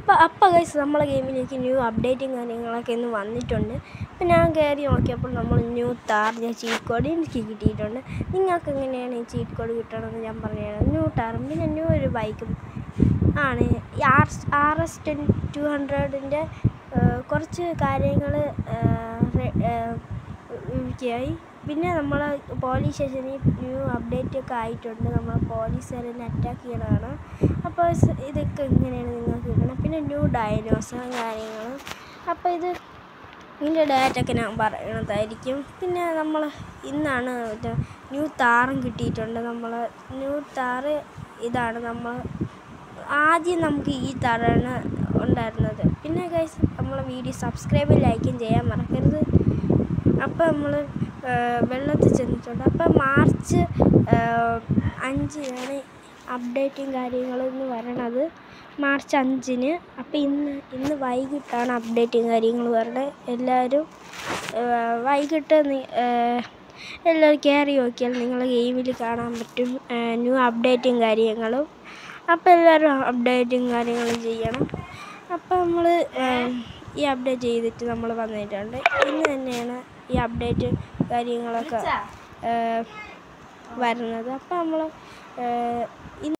അപ്പോൾ അപ്പോൾ ഗൈസ് നമ്മളെ ഗെയിമിലേക്ക് ന്യൂ അപ്ഡേറ്റും കാര്യങ്ങളൊക്കെ ഇന്ന് വന്നിട്ടുണ്ട് അപ്പോൾ ഞാൻ കയറി നോക്കിയപ്പോൾ നമ്മൾ ന്യൂ താറിൻ്റെ ചീറ്റ് കോഡ് എനിക്ക് കിട്ടിയിട്ടുണ്ട് നിങ്ങൾക്ക് എങ്ങനെയാണ് ഈ ചീറ്റ് കോഡ് കിട്ടണമെന്ന് ഞാൻ പറഞ്ഞുതരാം ന്യൂ താറും പിന്നെ ന്യൂ ഒരു ബൈക്കും ആണ് ഈ R R S ten two ഹൺഡ്രഡിൻ്റെ കുറച്ച് കാര്യങ്ങൾ ഒക്കെയായി പിന്നെ നമ്മൾ പോലീസ് സ്റ്റേഷനിൽ ന്യൂ അപ്ഡേറ്റ് ഒക്കെ ആയിട്ടുണ്ട് നമ്മൾ പോലീസുകാരെ അറ്റാക്ക് ചെയ്യണതാണ് അപ്പോൾ സ് ഇതൊക്കെ ഇങ്ങനെയാണ് നിങ്ങൾക്ക് കിട്ടണം പിന്നെ ന്യൂ ഡയനോസറും കാര്യങ്ങളും അപ്പോൾ ഇത് ഇതിൻ്റെ ഡേറ്റൊക്കെ ഞാൻ പറയണതായിരിക്കും പിന്നെ നമ്മൾ ഇന്നാണ് മറ്റേ ന്യൂ താറും കിട്ടിയിട്ടുണ്ട് നമ്മൾ ന്യൂ താറ് ഇതാണ് നമ്മൾ ആദ്യം നമുക്ക് ഈ താറാണ് ഉണ്ടായിരുന്നത് പിന്നെ ഗൈസ് നമ്മളെ വീഡിയോ സബ്സ്ക്രൈബും ലൈക്കും ചെയ്യാൻ മറക്കരുത് അപ്പോൾ നമ്മൾ വെള്ളത്തിൽ ചെന്നിട്ടുണ്ട് അപ്പോൾ മാർച്ച് അഞ്ചിനാണ് അപ്ഡേറ്റും കാര്യങ്ങളും ഇന്ന് വരണത് മാർച്ച് അഞ്ചിന് അപ്പോൾ ഇന്ന് ഇന്ന് വൈകിട്ടാണ് അപ്ഡേറ്റും കാര്യങ്ങളും വരണത് എല്ലാവരും വൈകിട്ട് നി- എല്ലാവരും കയറി നോക്കിയാൽ നിങ്ങൾ ഗെയിമിൽ കാണാൻ പറ്റും ന്യൂ അപ്ഡേറ്റും കാര്യങ്ങളും അപ്പോൾ എല്ലാവരും അപ്ഡേറ്റും കാര്യങ്ങളും ചെയ്യണം അപ്പോൾ നമ്മൾ ഈ അപ്ഡേറ്റ് ചെയ്തിട്ട് നമ്മൾ വന്നിട്ടുണ്ട് ഇന്ന് തന്നെയാണ് ഈ അപ്ഡേറ്റ് കാര്യങ്ങളൊക്കെ ഏഹ് വരുന്നത് അപ്പോൾ നമ്മൾ